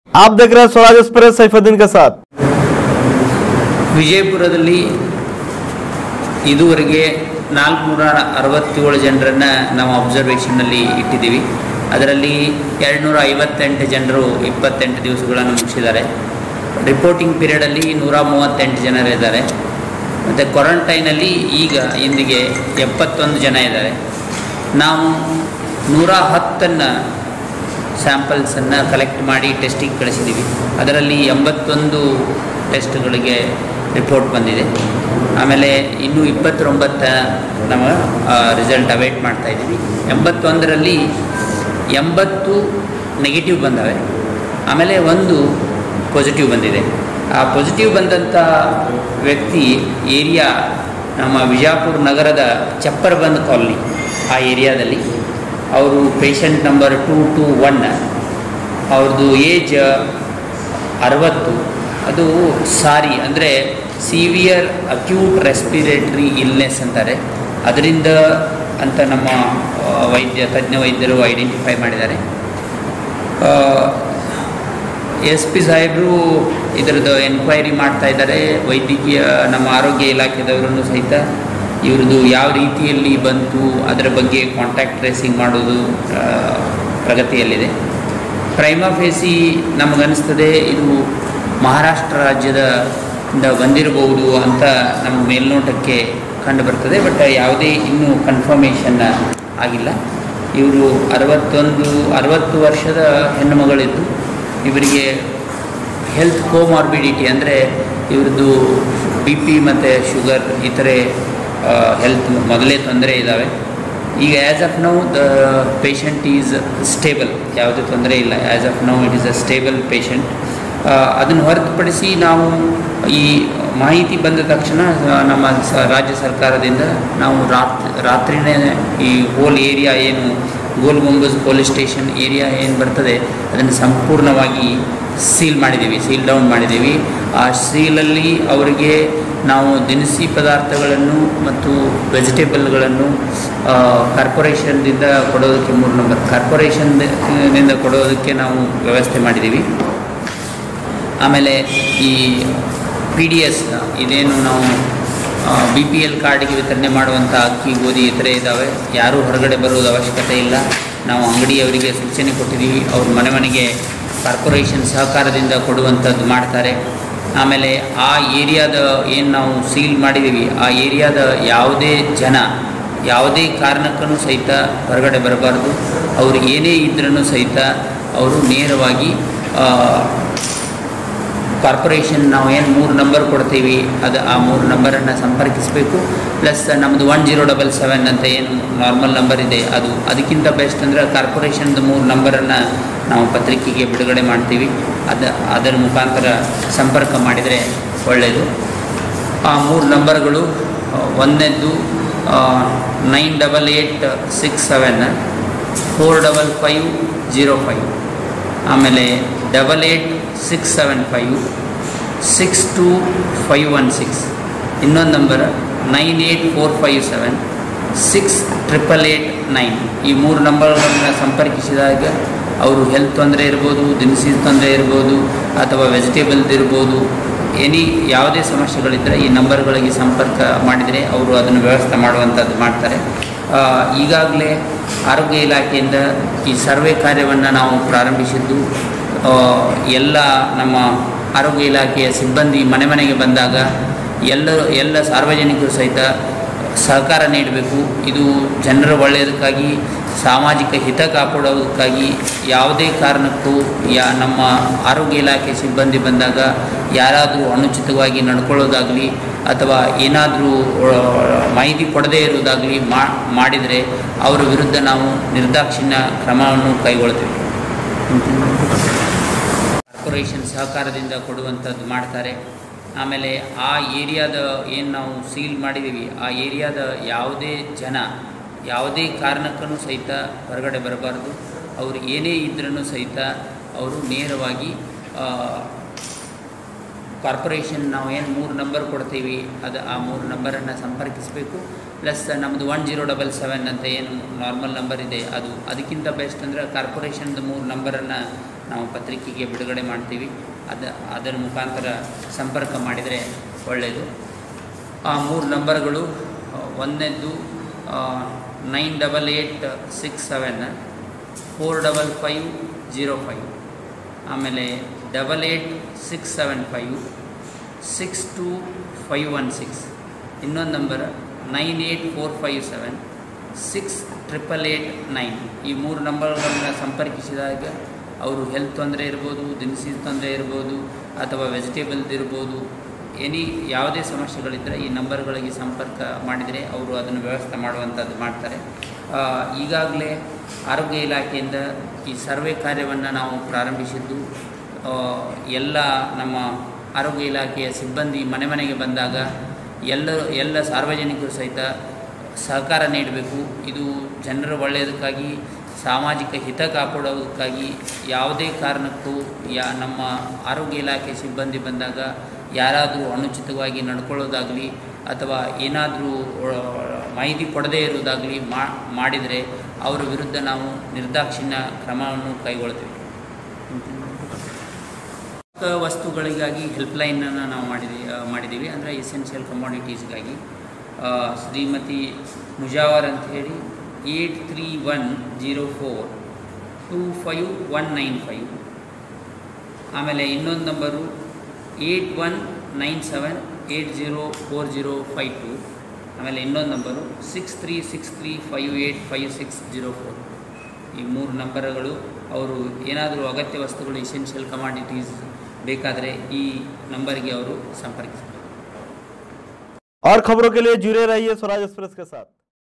आप देख रहे हैं स्वराज एक्सप्रेस सैफुद्दीन के साथ ವಿಜಯಪುರದಲ್ಲಿ ಇದುವರೆಗೆ ನಾಲ್ಕುನೂರ ಅರವತ್ತೇಳು ಜನರನ್ನು ನಾವು ಅಬ್ಸರ್ವೇಷನ್ನಲ್ಲಿ ಇಟ್ಟಿದ್ದೀವಿ ಅದರಲ್ಲಿ ಎರಡುನೂರ ಐವತ್ತೆಂಟು ಜನರು ಇಪ್ಪತ್ತೆಂಟು ದಿವಸಗಳನ್ನು ಮುಗಿಸಿದ್ದಾರೆ ರಿಪೋರ್ಟಿಂಗ್ ಪೀರಿಯಡಲ್ಲಿ ನೂರ ಮೂವತ್ತೆಂಟು ಜನರಿದ್ದಾರೆ ಮತ್ತು ಕ್ವಾರಂಟೈನಲ್ಲಿ ಈಗ ಇಂದಿಗೆ ಎಪ್ಪತ್ತೊಂದು ಜನ ಇದ್ದಾರೆ ನಾವು ನೂರ ಹತ್ತನ್ನು ಸ್ಯಾಂಪಲ್ಸನ್ನು ಕಲೆಕ್ಟ್ ಮಾಡಿ ಟೆಸ್ಟಿಗೆ ಕಳಿಸಿದ್ದೀವಿ ಅದರಲ್ಲಿ ಎಂಬತ್ತೊಂದು ಟೆಸ್ಟ್ಗಳಿಗೆ ರಿಪೋರ್ಟ್ ಬಂದಿದೆ ಆಮೇಲೆ ಇನ್ನೂ ಇಪ್ಪತ್ತೊಂಬತ್ತ ನಮ್ಮ ರಿಸಲ್ಟ್ ಅವೈಟ್ ಮಾಡ್ತಾ ಇದ್ದೀವಿ ಎಂಬತ್ತೊಂದರಲ್ಲಿ ಎಂಬತ್ತು ನೆಗೆಟಿವ್ ಬಂದವೆ ಆಮೇಲೆ ಒಂದು ಪಾಸಿಟಿವ್ ಬಂದಿದೆ ಆ ಪಾಸಿಟಿವ್ ಬಂದಂಥ ವ್ಯಕ್ತಿ ಏರಿಯಾ ನಮ್ಮ ವಿಜಾಪುರ ನಗರದ ಚಪ್ಪರಬಂದ್ ಕಾಲನಿ ಆ ಏರಿಯಾದಲ್ಲಿ ಅವರು patient number two two one ಅವ್ರದ್ದು ಏಜ್ ಅರವತ್ತು ಅದು ಸಾರಿ ಅಂದರೆ ಸಿವಿಯರ್ ಅಕ್ಯೂಟ್ ರೆಸ್ಪಿರೇಟ್ರಿ ಇಲ್ನೆಸ್ ಅಂತಾರೆ ಅದರಿಂದ ಅಂತ ನಮ್ಮ ಆ, ವೈದ್ಯ ತಜ್ಞ ವೈದ್ಯರು ಐಡೆಂಟಿಫೈ ಮಾಡಿದ್ದಾರೆ ಎಸ್ ಪಿ ಸಾಹೇಬರು ಇದರದ್ದು ಎನ್ಕ್ವೈರಿ ಮಾಡ್ತಾ ಇದ್ದಾರೆ ವೈದ್ಯಕೀಯ ನಮ್ಮ ಆರೋಗ್ಯ ಇಲಾಖೆದವರನ್ನು ಸಹಿತ ಇವ್ರದ್ದು ಯಾವ ರೀತಿಯಲ್ಲಿ ಬಂತು ಅದರ ಬಗ್ಗೆ ಕಾಂಟ್ಯಾಕ್ಟ್ ಟ್ರೇಸಿಂಗ್ ಮಾಡೋದು ಆ, ಪ್ರಗತಿಯಲ್ಲಿದೆ ಪ್ರೈಮಾ ಫೇಸಿ ನಮಗನ್ನಿಸ್ತದೆ ಇದು ಮಹಾರಾಷ್ಟ್ರ ರಾಜ್ಯದ ಇಂದ ಬಂದಿರಬಹುದು ಅಂತ ನಮ್ಮ ಮೇಲ್ನೋಟಕ್ಕೆ ಕಂಡು ಬರ್ತದೆ ಬಟ್ ಯಾವುದೇ ಇನ್ನೂ ಕನ್ಫರ್ಮೇಷನ್ ಆಗಿಲ್ಲ ಇವರು ಅರವತ್ತೊಂದು ಅರವತ್ತು ವರ್ಷದ ಹೆಣ್ಣು ಮಗಳಿದ್ದು ಇವರಿಗೆ ಹೆಲ್ತ್ ಕೋಮಾರ್ಬಿಡಿಟಿ ಅಂದರೆ ಇವ್ರದ್ದು ಬಿ ಪಿ ಮತ್ತು ಶುಗರ್ ಇತರೆ ಹೆಲ್ತ್ ಮೊದಲೇ ತೊಂದರೆ ಇದ್ದಾವೆ ಈಗ as of now the patient is stable ಯಾವುದೇ ತೊಂದರೆ ಇಲ್ಲ as of now it is a stable patient ಅದನ್ನು ಹೊರತುಪಡಿಸಿ ನಾವು ಈ ಮಾಹಿತಿ ಬಂದ ತಕ್ಷಣ ಆ, ನಮ್ಮ ಸ ರಾಜ್ಯ ಸರ್ಕಾರದಿಂದ ನಾವು ರಾತ್ರಿ ರಾತ್ರಿನೇ ಈ ಹೋಲ್ ಏರಿಯಾ ಏನು Gol Gumbaz police station area ಏನು ಬರ್ತದೆ ಅದನ್ನು ಸಂಪೂರ್ಣವಾಗಿ ಸೀಲ್ ಮಾಡಿದ್ದೀವಿ ಸೀಲ್ ಡೌನ್ ಮಾಡಿದ್ದೀವಿ ಆ ಸೀಲಲ್ಲಿ ಅವರಿಗೆ ನಾವು ದಿನಸಿ ಪದಾರ್ಥಗಳನ್ನು ಮತ್ತು ವೆಜಿಟೇಬಲ್ಗಳನ್ನು ಕಾರ್ಪೊರೇಷನ್ದಿಂದ ಕೊಡೋದಕ್ಕೆ ಮೂರು ನಂಬರ್ ಕಾರ್ಪೊರೇಷನ್ನಿಂದ ಕೊಡೋದಕ್ಕೆ ನಾವು ವ್ಯವಸ್ಥೆ ಮಾಡಿದ್ದೀವಿ ಆಮೇಲೆ ಈ ಪಿ ಡಿ ಎಸ್ ಇದೇನು ನಾವು ಬಿ ಪಿ ಎಲ್ ಕಾರ್ಡಿಗೆ ವಿತರಣೆ ಮಾಡುವಂಥ ಅಕ್ಕಿ ಗೋಧಿ ಇತರೆ ಇದ್ದಾವೆ ಯಾರೂ ಹೊರಗಡೆ ಬರೋದು ಅವಶ್ಯಕತೆ ಇಲ್ಲ ನಾವು ಅಂಗಡಿಯವರಿಗೆ ಸೂಚನೆ ಕೊಟ್ಟಿದ್ದೀವಿ ಅವ್ರ ಮನೆ ಮನೆಗೆ ಕಾರ್ಪೊರೇಷನ್ ಸಹಕಾರದಿಂದ ಕೊಡುವಂಥದ್ದು ಮಾಡ್ತಾರೆ ಆಮೇಲೆ ಆ ಏರಿಯಾದ ಏನು ನಾವು ಸೀಲ್ ಮಾಡಿದ್ದೀವಿ ಆ ಏರಿಯಾದ ಯಾವುದೇ ಜನ ಯಾವುದೇ ಕಾರಣಕ್ಕೂ ಸಹಿತ ಹೊರಗಡೆ ಬರಬಾರ್ದು ಅವರು ಏನೇ ಇದ್ರೂ ಸಹಿತ ಅವರು ನೇರವಾಗಿ ಆ, ಕಾರ್ಪೊರೇಷನ್ ನಾವು ಏನು ಮೂರು ನಂಬರ್ ಕೊಡ್ತೀವಿ ಅದು ಆ ಮೂರು ನಂಬರನ್ನು ಸಂಪರ್ಕಿಸಬೇಕು ಪ್ಲಸ್ ನಮ್ಮದು ಒನ್ ಜೀರೋ ಡಬಲ್ ಸೆವೆನ್ ಅಂತ ಏನು ನಾರ್ಮಲ್ ನಂಬರ್ ಇದೆ ಅದು ಅದಕ್ಕಿಂತ ಬೆಸ್ಟ್ ಅಂದರೆ ಕಾರ್ಪೊರೇಷನ್ದು ಮೂರು ನಂಬರನ್ನು ನಾವು ಪತ್ರಿಕೆಗೆ ಬಿಡುಗಡೆ ಮಾಡ್ತೀವಿ ಅದು ಅದರ ಮುಖಾಂತರ ಸಂಪರ್ಕ ಮಾಡಿದರೆ ಒಳ್ಳೆಯದು ಆ ಮೂರು ನಂಬರ್ಗಳು ಆ, ಒಂದನೇದ್ದು nine double eight six seven four double five zero five ಆಮೇಲೆ double eight six seven five six two five one six ಇನ್ನೊಂದು number nine eight four five seven six triple eight nine ಈ ಮೂರು ನಂಬರ್ಗಳನ್ನು ಸಂಪರ್ಕಿಸಿದಾಗ ಅವರು ಹೆಲ್ತ್ ತೊಂದರೆ ಇರ್ಬೋದು ದಿನಸಿ ತೊಂದರೆ ಇರ್ಬೋದು ಅಥವಾ ವೆಜಿಟೇಬಲ್ದು ಇರ್ಬೋದು ಎನಿ ಯಾವುದೇ ಸಮಸ್ಯೆಗಳಿದ್ದರೆ ಈ ನಂಬರ್ಗಳಿಗೆ ಸಂಪರ್ಕ ಮಾಡಿದರೆ ಅವರು ಅದನ್ನು ವ್ಯವಸ್ಥೆ ಮಾಡುವಂಥದ್ದು ಮಾಡ್ತಾರೆ ಈಗಾಗಲೇ ಆರೋಗ್ಯ ಇಲಾಖೆಯಿಂದ ಈ ಸರ್ವೆ ಕಾರ್ಯವನ್ನು ನಾವು ಪ್ರಾರಂಭಿಸಿದ್ದು ಆ, ಎಲ್ಲ ನಮ್ಮ ಆರೋಗ್ಯ ಇಲಾಖೆಯ ಸಿಬ್ಬಂದಿ ಮನೆ ಮನೆಗೆ ಬಂದಾಗ ಎಲ್ಲರೂ ಎಲ್ಲ ಸಾರ್ವಜನಿಕರು ಸಹಿತ ಸಹಕಾರ ನೀಡಬೇಕು ಇದು ಜನರ ಒಳ್ಳೆಯದಕ್ಕಾಗಿ ಸಾಮಾಜಿಕ ಹಿತ ಕಾಪಾಡೋದಕ್ಕಾಗಿ ಯಾವುದೇ ಕಾರಣಕ್ಕೂ ಯಾ ನಮ್ಮ ಆರೋಗ್ಯ ಇಲಾಖೆ ಸಿಬ್ಬಂದಿ ಬಂದಾಗ ಯಾರಾದರೂ ಅನುಚಿತವಾಗಿ ನಡ್ಕೊಳ್ಳೋದಾಗಲಿ ಅಥವಾ ಏನಾದರೂ ಮಾಹಿತಿ ಕೊಡದೇ ಇರುವುದಾಗಲಿ ಮಾಡಿದರೆ ಅವರ ವಿರುದ್ಧ ನಾವು ನಿರ್ದಾಕ್ಷಿಣ್ಯ ಕ್ರಮವನ್ನು ಕೈಗೊಳ್ತೀವಿ ಕಾರ್ಪೊರೇಷನ್ ಸಹಕಾರದಿಂದ ಕೊಡುವಂಥದ್ದು ಮಾಡ್ತಾರೆ ಆಮೇಲೆ ಆ ಏರಿಯಾದ ಏನು ನಾವು ಸೀಲ್ ಮಾಡಿದ್ದೀವಿ ಆ ಏರಿಯಾದ ಯಾವುದೇ ಜನ ಯಾವುದೇ ಕಾರಣಕ್ಕೂ ಸಹಿತ ಹೊರಗಡೆ ಬರಬಾರ್ದು ಅವರು ಏನೇ ಇದ್ರೂ ಸಹಿತ ಅವರು ನೇರವಾಗಿ ಆ, ಕಾರ್ಪೊರೇಷನ್ ನಾವು ಏನು ಮೂರು ನಂಬರ್ ಕೊಡ್ತೀವಿ ಅದು ಆ ಮೂರು ನಂಬರನ್ನು ಸಂಪರ್ಕಿಸಬೇಕು ಪ್ಲಸ್ ನಮ್ಮದು ಒನ್ ಜೀರೋ ಡಬಲ್ ಸೆವೆನ್ ಅಂತ ಏನು ನಾರ್ಮಲ್ ನಂಬರ್ ಇದೆ ಅದು ಅದಕ್ಕಿಂತ ಬೆಸ್ಟ್ ಅಂದರೆ ಕಾರ್ಪೊರೇಷನ್ದು ಮೂರು ನಂಬರನ್ನು ನಾವು ಪತ್ರಿಕೆಗೆ ಬಿಡುಗಡೆ ಮಾಡ್ತೀವಿ ಅದ ಅದರ ಮುಖಾಂತರ ಸಂಪರ್ಕ ಮಾಡಿದರೆ ಒಳ್ಳೆಯದು ಆ ಮೂರು ನಂಬರ್ಗಳು ಆ, ಒಂದನೇದ್ದು nine double eight six seven four double five zero five ಆಮೇಲೆ double eight six seven five six two five one six ಇನ್ನೊಂದು number nine eight four five seven six triple eight nine ಈ ಮೂರು ನಂಬರ್ಗಳನ್ನ ಸಂಪರ್ಕಿಸಿದಾಗ ಅವರು ಹೆಲ್ತ್ ತೊಂದರೆ ಇರ್ಬೋದು ದಿನಸಿ ತೊಂದರೆ ಇರ್ಬೋದು ಅಥವಾ ವೆಜಿಟೇಬಲ್ದು ಇರ್ಬೋದು ಎನಿ ಯಾವುದೇ ಸಮಸ್ಯೆಗಳಿದ್ದರೆ ಈ ನಂಬರ್ಗಳಿಗೆ ಸಂಪರ್ಕ ಮಾಡಿದರೆ ಅವರು ಅದನ್ನು ವ್ಯವಸ್ಥೆ ಮಾಡುವಂಥದ್ದು ಮಾಡ್ತಾರೆ ಈಗಾಗಲೇ ಆರೋಗ್ಯ ಇಲಾಖೆಯಿಂದ ಈ ಸರ್ವೆ ಕಾರ್ಯವನ್ನು ನಾವು ಪ್ರಾರಂಭಿಸಿದ್ದು ಆ, ಎಲ್ಲ ನಮ್ಮ ಆರೋಗ್ಯ ಇಲಾಖೆಯ ಸಿಬ್ಬಂದಿ ಮನೆ ಮನೆಗೆ ಬಂದಾಗ ಎಲ್ಲ ಎಲ್ಲ ಸಾರ್ವಜನಿಕರು ಸಹಿತ ಸಹಕಾರ ನೀಡಬೇಕು ಇದು ಜನರ ಒಳ್ಳೆಯದಕ್ಕಾಗಿ ಸಾಮಾಜಿಕ ಹಿತ ಕಾಪಾಡೋದಕ್ಕಾಗಿ ಯಾವುದೇ ಕಾರಣಕ್ಕೂ ಯಾ ನಮ್ಮ ಆರೋಗ್ಯ ಇಲಾಖೆ ಸಿಬ್ಬಂದಿ ಬಂದಾಗ ಯಾರಾದರೂ ಅನುಚಿತವಾಗಿ ನಡ್ಕೊಳ್ಳೋದಾಗಲಿ ಅಥವಾ ಏನಾದರೂ ಮಾಹಿತಿ ಕೊಡದೇ ಇರುವುದಾಗಲಿ ಮಾಡಿದರೆ ಅವರ ವಿರುದ್ಧ ನಾವು ನಿರ್ದಾಕ್ಷಿಣ್ಯ ಕ್ರಮವನ್ನು ಕೈಗೊಳ್ತೀವಿ ಚಿಕ್ಕ ವಸ್ತುಗಳಿಗಾಗಿ ಹೆಲ್ಪ್ಲೈನನ್ನು ನಾವು ಮಾಡಿದ್ದೀವಿ ಮಾಡಿದ್ದೀವಿ ಅಂದರೆ ಎಸೆನ್ಷಿಯಲ್ ಕಮಾಡಿಟೀಸ್ಗಾಗಿ ಶ್ರೀಮತಿ ಮುಜಾವರ್ ಅಂತ ಹೇಳಿ eight three one zero four two five one nine five ಆಮೇಲೆ ಇನ್ನೊಂದು number eight one nine seven eight zero four zero five two ಆಮೇಲೆ ಇನ್ನೊಂದು number six three six three five eight five six zero four ಈ ಮೂರು ನಂಬರ್ಗಳು ಅವರು ಏನಾದರೂ ಅಗತ್ಯ ವಸ್ತುಗಳು ಎಸೆನ್ಷಿಯಲ್ ಕಮಾಡಿಟೀಸ್ ಬೇಕಾದರೆ ಈ ನಂಬರ್ಗೆ ಅವರು ಸಂಪರ್ಕಿಸಬೇಕು और खबरों के लिए जुड़े रहिए स्वराज एक्सप्रेस के साथ